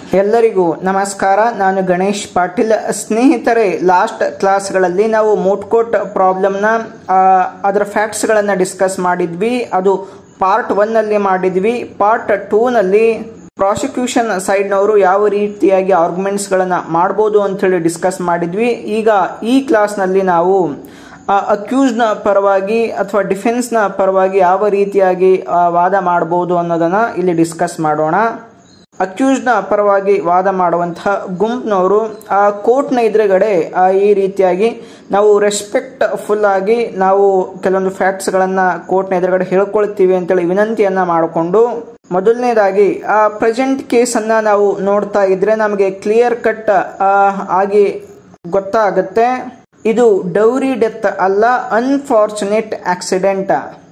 ಎಲ್ಲರಿಗೂ ನಮಸ್ಕಾರ ನಾನು ಗಣೇಶ್ ಪಾಟೀಲ್ ಸ್ನೇಹಿತರೆ ಲಾಸ್ಟ್ ಕ್ಲಾಸ್ಗಳಲ್ಲಿ ನಾವು ಮೋಟ್ಕೋಟ್ ಪ್ರಾಬ್ಲಮ್ನ ಅದರ ಫ್ಯಾಕ್ಟ್ಸ್ಗಳನ್ನು ಡಿಸ್ಕಸ್ ಮಾಡಿದ್ವಿ ಅದು ಪಾರ್ಟ್ ಒನ್ನಲ್ಲಿ ಮಾಡಿದ್ವಿ ಪಾರ್ಟ್ ಟೂನಲ್ಲಿ ಪ್ರಾಸಿಕ್ಯೂಷನ್ ಸೈಡ್ನವರು ಯಾವ ರೀತಿಯಾಗಿ ಆರ್ಗ್ಯುಮೆಂಟ್ಸ್ಗಳನ್ನು ಮಾಡ್ಬೋದು ಅಂಥೇಳಿ ಡಿಸ್ಕಸ್ ಮಾಡಿದ್ವಿ ಈಗ ಈ ಕ್ಲಾಸ್ನಲ್ಲಿ ನಾವು ಅಕ್ಯೂಸ್ನ ಪರವಾಗಿ ಅಥವಾ ಡಿಫೆನ್ಸ್ನ ಪರವಾಗಿ ಯಾವ ರೀತಿಯಾಗಿ ಆ, ವಾದ ಮಾಡ್ಬೋದು ಅನ್ನೋದನ್ನು ಇಲ್ಲಿ ಡಿಸ್ಕಸ್ ಮಾಡೋಣ ಅಕ್ಯೂಸ್ನ ಪರವಾಗಿ ವಾದ ಮಾಡುವಂತಹ ಗುಂಪಿನವರು ಆ ಕೋರ್ಟ್ನ ಎದುರುಗಡೆ ಆ, ಈ ರೀತಿಯಾಗಿ ನಾವು ರೆಸ್ಪೆಕ್ಟ್ ಫುಲ್ ಆಗಿ ನಾವು ಕೆಲವೊಂದು ಫ್ಯಾಕ್ಟ್ಸ್ಗಳನ್ನು ಕೋರ್ಟ್ನ ಎದುರುಗಡೆ ಹೇಳ್ಕೊಳ್ತೀವಿ ಅಂತೇಳಿ ವಿನಂತಿಯನ್ನ ಮಾಡಿಕೊಂಡು ಮೊದಲನೇದಾಗಿ ಆ ಪ್ರೆಸೆಂಟ್ ಕೇಸನ್ನು ನಾವು ನೋಡ್ತಾ ಇದ್ರೆ ನಮಗೆ ಕ್ಲಿಯರ್ ಕಟ್ ಆಗಿ ಗೊತ್ತಾಗುತ್ತೆ ಇದು ಡೌರಿ ಡೆತ್ ಅಲ್ಲ ಅನ್ಫಾರ್ಚುನೇಟ್ ಆಕ್ಸಿಡೆಂಟ್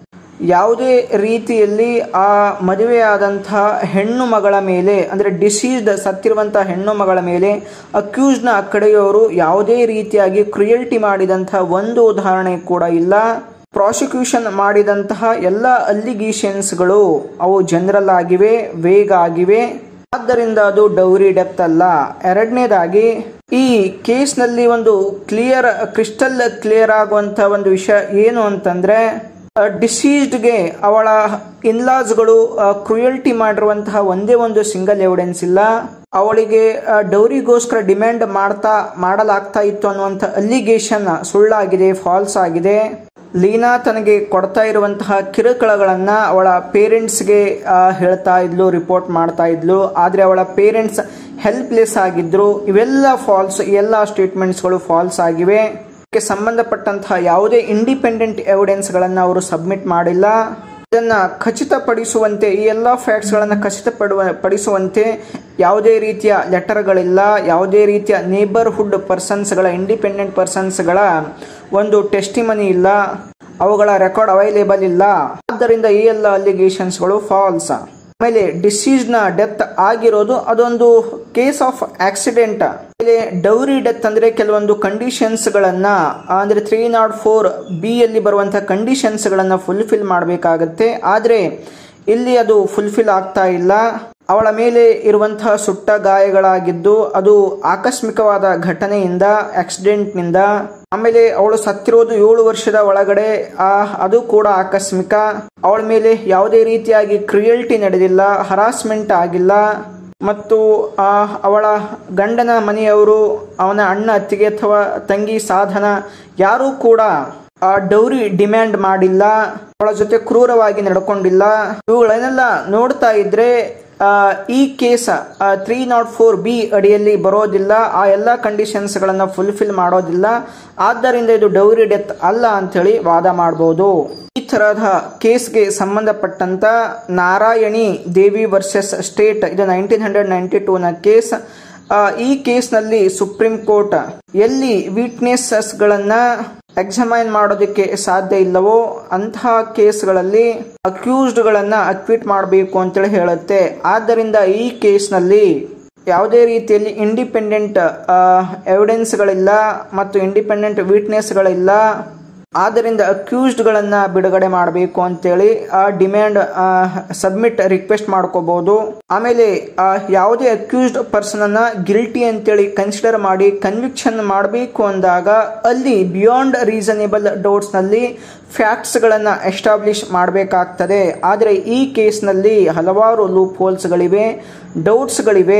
ಯಾವುದೇ ರೀತಿಯಲ್ಲಿ ಆ ಮದುವೆಯಾದಂತಹ ಹೆಣ್ಣು ಮಗಳ ಮೇಲೆ ಅಂದರೆ ಡಿಸೀಸ್ಡ್ ಸತ್ತಿರುವಂತಹ ಹೆಣ್ಣು ಮಗಳ ಮೇಲೆ ಅಕ್ಯೂಸ್ನ ಕಡೆಯವರು ಯಾವುದೇ ರೀತಿಯಾಗಿ ಕ್ರಿಯಲ್ಟಿ ಮಾಡಿದಂತಹ ಒಂದು ಉದಾಹರಣೆ ಕೂಡ ಇಲ್ಲ ಪ್ರಾಸಿಕ್ಯೂಷನ್ ಮಾಡಿದಂತಹ ಎಲ್ಲ ಅಲ್ಲಿಗೇಷನ್ಸ್ಗಳು ಅವು ಜನರಲ್ ಆಗಿವೆ ವೇಗ ಆಗಿವೆ ಆದ್ದರಿಂದ ಅದು ಡೌರಿ ಡೆಪ್ತ್ ಅಲ್ಲ ಎರಡನೇದಾಗಿ ಈ ಕೇಸ್ನಲ್ಲಿ ಒಂದು ಕ್ಲಿಯರ್ ಕ್ರಿಸ್ಟಲ್ ಕ್ಲಿಯರ್ ಆಗುವಂತ ಒಂದು ವಿಷಯ ಏನು ಅಂತಂದ್ರೆ ಡಿಸೀಸ್ಡ್ಗೆ ಅವಳ ಇನ್ಲಾಸ್ಗಳು ಕ್ರುಯಲ್ಟಿ ಮಾಡಿರುವಂತಹ ಒಂದೇ ಒಂದು ಸಿಂಗಲ್ ಎವಿಡೆನ್ಸ್ ಇಲ್ಲ ಅವಳಿಗೆ ಡೌರಿಗೋಸ್ಕರ ಡಿಮ್ಯಾಂಡ್ ಮಾಡ್ತಾ ಮಾಡಲಾಗ್ತಾ ಇತ್ತು ಅನ್ನುವಂಥ ಅಲಿಗೇಷನ್ ಸುಳ್ಳಾಗಿದೆ ಫಾಲ್ಸ್ ಆಗಿದೆ ಲೀನಾ ತನಗೆ ಕೊಡ್ತಾ ಇರುವಂತಹ ಕಿರುಕುಳಗಳನ್ನ ಅವಳ ಪೇರೆಂಟ್ಸ್ಗೆ ಹೇಳ್ತಾ ಇದ್ಲು ರಿಪೋರ್ಟ್ ಮಾಡ್ತಾ ಇದ್ಲು ಆದರೆ ಅವಳ ಪೇರೆಂಟ್ಸ್ ಹೆಲ್ಪ್ಲೆಸ್ ಆಗಿದ್ರು ಇವೆಲ್ಲ ಫಾಲ್ಸ್ ಎಲ್ಲ ಸ್ಟೇಟ್ಮೆಂಟ್ಸ್ಗಳು ಫಾಲ್ಸ್ ಆಗಿವೆ ಇದಕ್ಕೆ ಸಂಬಂಧಪಟ್ಟಂತಹ ಯಾವುದೇ ಇಂಡಿಪೆಂಡೆಂಟ್ ಎವಿಡೆನ್ಸ್ಗಳನ್ನು ಅವರು ಸಬ್ಮಿಟ್ ಮಾಡಿಲ್ಲ ಇದನ್ನ ಖಚಿತಪಡಿಸುವಂತೆ ಈ ಎಲ್ಲ ಫ್ಯಾಕ್ಟ್ಸ್ಗಳನ್ನು ಖಚಿತಪಡುವ ಪಡಿಸುವಂತೆ ಯಾವುದೇ ರೀತಿಯ ಲೆಟರ್ಗಳಿಲ್ಲ ಯಾವುದೇ ರೀತಿಯ ನೇಬರ್ಹುಡ್ ಪರ್ಸನ್ಸ್ಗಳ ಇಂಡಿಪೆಂಡೆಂಟ್ ಪರ್ಸನ್ಸ್ಗಳ ಒಂದು ಟೆಸ್ಟಿಮನಿ ಇಲ್ಲ ಅವುಗಳ ರೆಕಾರ್ಡ್ ಅವೈಲೇಬಲ್ ಇಲ್ಲ ಆದ್ದರಿಂದ ಈ ಎಲ್ಲ ಅಲಿಗೇಷನ್ಸ್ಗಳು ಫಾಲ್ಸ್ ಆಮೇಲೆ ಡಿಸೀಸ್ ನ ಡೆತ್ ಆಗಿರೋದು ಅದೊಂದು ಕೇಸ್ ಆಫ್ ಆಕ್ಸಿಡೆಂಟ್ ಆಮೇಲೆ ಡೌರಿ ಡೆತ್ ಅಂದ್ರೆ ಕೆಲವೊಂದು ಕಂಡೀಷನ್ಸ್ ಗಳನ್ನ ಅಂದ್ರೆ ತ್ರೀ ನಾಟ್ ಫೋರ್ ಬಿ ಅಲ್ಲಿ ಬರುವಂತಹ ಕಂಡೀಷನ್ಸ್ ಗಳನ್ನ ಫುಲ್ಫಿಲ್ ಮಾಡಬೇಕಾಗತ್ತೆ ಆದ್ರೆ ಇಲ್ಲಿ ಅದು ಫುಲ್ಫಿಲ್ ಆಗ್ತಾ ಇಲ್ಲ ಅವಳ ಮೇಲೆ ಇರುವಂತಹ ಸುಟ್ಟ ಗಾಯಗಳಾಗಿದ್ದು ಅದು ಆಕಸ್ಮಿಕವಾದ ಘಟನೆಯಿಂದ ಆಕ್ಸಿಡೆಂಟ್ನಿಂದ ಆಮೇಲೆ ಅವಳು ಸತ್ತಿರೋದು ಏಳು ವರ್ಷದ ಒಳಗಡೆ ಆ ಅದು ಕೂಡ ಆಕಸ್ಮಿಕ ಅವಳ ಮೇಲೆ ಯಾವುದೇ ರೀತಿಯಾಗಿ ಕ್ರಿಯಲ್ಟಿ ನಡೆದಿಲ್ಲ ಹರಾಸ್ಮೆಂಟ್ ಆಗಿಲ್ಲ ಮತ್ತು ಆ ಅವಳ ಗಂಡನ ಮನೆಯವರು ಅವನ ಅಣ್ಣ ಅತ್ತಿಗೆ ಅಥವಾ ತಂಗಿ ಸಾಧನ ಯಾರೂ ಕೂಡ ಆ ಡೌರಿ ಡಿಮ್ಯಾಂಡ್ ಮಾಡಿಲ್ಲ ಅವಳ ಜೊತೆ ಕ್ರೂರವಾಗಿ ನಡ್ಕೊಂಡಿಲ್ಲ ಇವುಗಳನ್ನೆಲ್ಲ ನೋಡ್ತಾ ಇದ್ರೆ ಆ, ಈ case three not four B ಅಡಿಯಲ್ಲಿ ಬರೋದಿಲ್ಲ ಆ ಎಲ್ಲ ಕಂಡೀಷನ್ಸ್ಗಳನ್ನು ಫುಲ್ಫಿಲ್ ಮಾಡೋದಿಲ್ಲ ಆದ್ದರಿಂದ ಇದು ಡೌರಿ ಡೆತ್ ಅಲ್ಲ ಅಂಥೇಳಿ ವಾದ ಮಾಡ್ಬೋದು ಈ ತರಹದ ಕೇಸ್ಗೆ ಸಂಬಂಧಪಟ್ಟಂತ ನಾರಾಯಣಿ ದೇವಿ ವರ್ಸಸ್ ಸ್ಟೇಟ್ ಇದು ನೈನ್ಟೀನ್ ಹಂಡ್ರೆಡ್ ನೈಂಟಿ ಟೂನ ಕೇಸ್ ಆ, ಈ ಕೇಸ್ನಲ್ಲಿ ಸುಪ್ರೀಂ ಕೋರ್ಟ್ ಎಲ್ಲಿ ವಿಟ್ನೆಸಸ್ಗಳನ್ನ ಎಕ್ಸಾಮೈನ್ ಮಾಡೋದಕ್ಕೆ ಸಾಧ್ಯ ಇಲ್ಲವೋ ಅಂತಹ ಕೇಸ್ಗಳಲ್ಲಿ ಅಕ್ಯೂಸ್ಡ್ಗಳನ್ನ ಅಕ್ವಿಟ್ ಮಾಡಬೇಕು ಅಂತೇಳಿ ಹೇಳುತ್ತೆ ಆದ್ದರಿಂದ ಈ ಕೇಸ್ನಲ್ಲಿ ಯಾವುದೇ ರೀತಿಯಲ್ಲಿ ಇಂಡಿಪೆಂಡೆಂಟ್ ಎವಿಡೆನ್ಸ್ಗಳಿಲ್ಲ ಮತ್ತು ಇಂಡಿಪೆಂಡೆಂಟ್ ವಿಟ್ನೆಸ್ಗಳಿಲ್ಲ ಆದ್ದರಿಂದ ಅಕ್ಯೂಸ್ಡ್ಗಳನ್ನು ಬಿಡುಗಡೆ ಮಾಡಬೇಕು ಅಂತೇಳಿ ಆ ಡಿಮ್ಯಾಂಡ್ ಸಬ್ಮಿಟ್ ರಿಕ್ವೆಸ್ಟ್ ಮಾಡ್ಕೋಬಹುದು ಆಮೇಲೆ ಆ, ಯಾವುದೇ ಅಕ್ಯೂಸ್ಡ್ ಪರ್ಸನ್ ಅನ್ನ ಗಿಲ್ಟಿ ಅಂತೇಳಿ ಕನ್ಸಿಡರ್ ಮಾಡಿ ಕನ್ವಿಕ್ಷನ್ ಮಾಡಬೇಕು ಅಂದಾಗ ಅಲ್ಲಿ ಬಿಯಾಂಡ್ ರೀಸನೇಬಲ್ ಡೌಟ್ಸ್ ನಲ್ಲಿ ಫ್ಯಾಕ್ಟ್ಸ್ ಗಳನ್ನ ಎಸ್ಟಾಬ್ಲಿಷ್ ಮಾಡಬೇಕಾಗ್ತದೆ ಆದರೆ ಈ ಕೇಸ್ನಲ್ಲಿ ಹಲವಾರು ಲೂಪ್ ಹೋಲ್ಸ್ಗಳಿವೆ ಡೌಟ್ಸ್ಗಳಿವೆ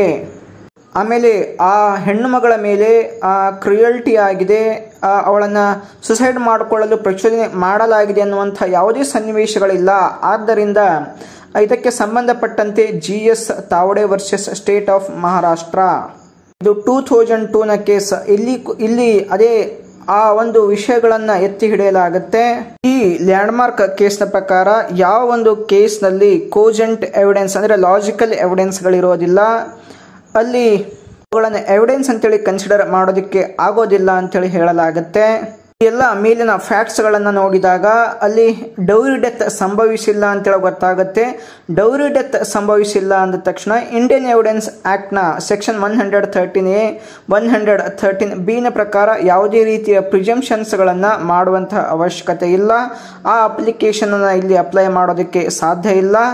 ಆಮೇಲೆ ಆ ಹೆಣ್ಣು ಮಗಳ ಮೇಲೆ ಆ ಕ್ರಿಯಲ್ಟಿ ಆಗಿದೆ ಆ, ಅವಳನ್ನ ಸುಸೈಡ್ ಮಾಡಿಕೊಳ್ಳಲು ಪ್ರಚೋದನೆ ಮಾಡಲಾಗಿದೆ ಅನ್ನುವಂಥ ಯಾವುದೇ ಸನ್ನಿವೇಶಗಳಿಲ್ಲ ಆದ್ದರಿಂದ ಇದಕ್ಕೆ ಸಂಬಂಧಪಟ್ಟಂತೆ G S Tawade versus state of Maharashtra ಇದು ಟೂ ಥೌಸಂಡ್ ಟೂನ ಕೇಸ್ ಇಲ್ಲಿ ಇಲ್ಲಿ ಅದೇ ಆ ಒಂದು ವಿಷಯಗಳನ್ನ ಎತ್ತಿ ಹಿಡಿಯಲಾಗುತ್ತೆ ಈ ಲ್ಯಾಂಡ್ಮಾರ್ಕ್ ಕೇಸ್ನ ಪ್ರಕಾರ ಯಾವ ಒಂದು ಕೇಸ್ನಲ್ಲಿ ಕೋಜೆಂಟ್ ಎವಿಡೆನ್ಸ್ ಅಂದ್ರೆ ಲಾಜಿಕಲ್ ಎವಿಡೆನ್ಸ್ಗಳಿರೋದಿಲ್ಲ ಅಲ್ಲಿ ಅವುಗಳನ್ನು ಎವಿಡೆನ್ಸ್ ಅಂತೇಳಿ ಕನ್ಸಿಡರ್ ಮಾಡೋದಕ್ಕೆ ಆಗೋದಿಲ್ಲ ಅಂತೇಳಿ ಹೇಳಲಾಗುತ್ತೆ ಈ ಎಲ್ಲ ಮೇಲಿನ ಫ್ಯಾಕ್ಟ್ಸ್ಗಳನ್ನು ನೋಡಿದಾಗ ಅಲ್ಲಿ ಡೌರಿ ಡೆತ್ ಸಂಭವಿಸಿಲ್ಲ ಅಂತೇಳಿ ಗೊತ್ತಾಗುತ್ತೆ ಡೌರಿ ಡೆತ್ ಸಂಭವಿಸಿಲ್ಲ ಅಂದ ತಕ್ಷಣ ಇಂಡಿಯನ್ ಎವಿಡೆನ್ಸ್ ಆಕ್ಟ್ನ section one hundred thirteen A one hundred thirteen ಬಿನ ಪ್ರಕಾರ ಯಾವುದೇ ರೀತಿಯ ಪ್ರಿಜಂಪ್ಷನ್ಸ್ಗಳನ್ನು ಮಾಡುವಂತಹ ಅವಶ್ಯಕತೆ ಇಲ್ಲ ಆ ಅಪ್ಲಿಕೇಶನ್ ಇಲ್ಲಿ ಅಪ್ಲೈ ಮಾಡೋದಕ್ಕೆ ಸಾಧ್ಯ ಇಲ್ಲ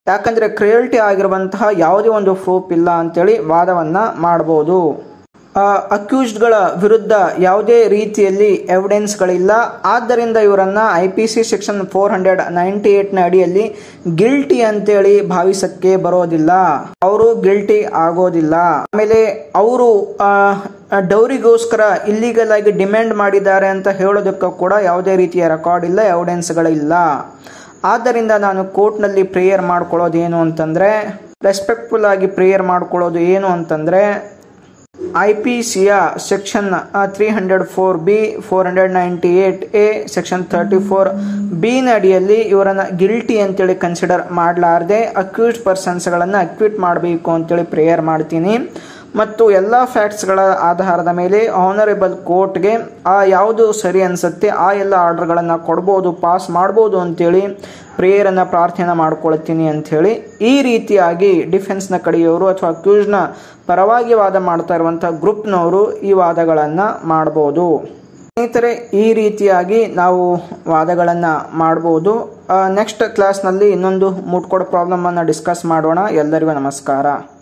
ಯಾಕಂದ್ರೆ ಕ್ರಿಯಲ್ಟಿ ಆಗಿರುವಂತಹ ಯಾವುದೇ ಒಂದು ಪ್ರೂಫ್ ಇಲ್ಲ ಅಂತೇಳಿ ವಾದವನ್ನ ಮಾಡಬಹುದು ಅಕ್ಯೂಸ್ಡ್ಗಳ ವಿರುದ್ಧ ಯಾವುದೇ ರೀತಿಯಲ್ಲಿ ಎವಿಡೆನ್ಸ್ಗಳಿಲ್ಲ ಆದ್ದರಿಂದ ಇವರನ್ನ I P C section four hundred ninety ಏಟ್ನ ಅಡಿಯಲ್ಲಿ ಗಿಲ್ಟಿ ಅಂತೇಳಿ ಭಾವಿಸಕ್ಕೆ ಬರೋದಿಲ್ಲ ಅವರು ಗಿಲ್ಟಿ ಆಗೋದಿಲ್ಲ ಆಮೇಲೆ ಅವರು ಡೌರಿಗೋಸ್ಕರ ಇಲ್ಲಿಗಲ್ ಆಗಿ ಡಿಮ್ಯಾಂಡ್ ಮಾಡಿದ್ದಾರೆ ಅಂತ ಹೇಳೋದಕ್ಕೂ ಕೂಡ ಯಾವುದೇ ರೀತಿಯ ರೆಕಾರ್ಡ್ ಇಲ್ಲ ಎವಿಡೆನ್ಸ್ಗಳಿಲ್ಲ ಆದ್ದರಿಂದ ನಾನು ಕೋರ್ಟ್ನಲ್ಲಿ ಪ್ರೇಯರ್ ಮಾಡ್ಕೊಳ್ಳೋದು ಏನು ಅಂತಂದರೆ ರೆಸ್ಪೆಕ್ಟ್ಫುಲ್ ಆಗಿ ಪ್ರೇಯರ್ ಮಾಡ್ಕೊಳ್ಳೋದು ಏನು ಅಂತಂದರೆ ಐ ಪಿ ಸಿಯ section three hundred four B four hundred ninety eight A section thirty four ಬಿನ ಅಡಿಯಲ್ಲಿ ಇವರನ್ನು ಗಿಲ್ಟಿ ಅಂತೇಳಿ ಕನ್ಸಿಡರ್ ಮಾಡಲಾರ್ದೆ ಅಕ್ಯೂಸ್ಡ್ ಪರ್ಸನ್ಸ್ಗಳನ್ನು ಅಕ್ವಿಟ್ ಮಾಡಬೇಕು ಅಂತೇಳಿ ಪ್ರೇಯರ್ ಮಾಡ್ತೀನಿ ಮತ್ತು ಎಲ್ಲ ಫ್ಯಾಕ್ಟ್ಸ್ಗಳ ಆಧಾರದ ಮೇಲೆ ಆನರೇಬಲ್ ಕೋರ್ಟ್ಗೆ ಆ ಯಾವುದು ಸರಿ ಅನಿಸುತ್ತೆ ಆ ಎಲ್ಲ ಆರ್ಡರ್ಗಳನ್ನು ಕೊಡ್ಬೋದು ಪಾಸ್ ಮಾಡ್ಬೋದು ಅಂತೇಳಿ ಪ್ರೇಯರನ್ನು ಪ್ರಾರ್ಥನೆ ಮಾಡ್ಕೊಳ್ತೀನಿ ಅಂಥೇಳಿ ಈ ರೀತಿಯಾಗಿ ಡಿಫೆನ್ಸ್ನ ಕಡೆಯವರು ಅಥವಾ ಅಕ್ಯೂಸ್ನ ಪರವಾಗಿ ವಾದ ಮಾಡ್ತಾ ಇರುವಂಥ ಗ್ರೂಪ್ನವರು ಈ ವಾದಗಳನ್ನು ಮಾಡ್ಬೋದು ಸ್ನೇಹಿತರೆ ಈ ರೀತಿಯಾಗಿ ನಾವು ವಾದಗಳನ್ನು ಮಾಡ್ಬೋದು ನೆಕ್ಸ್ಟ್ ಕ್ಲಾಸ್ನಲ್ಲಿ ಇನ್ನೊಂದು ಮುಟ್ಕೊಡೋ ಪ್ರಾಬ್ಲಮನ್ನು ಡಿಸ್ಕಸ್ ಮಾಡೋಣ ಎಲ್ಲರಿಗೂ ನಮಸ್ಕಾರ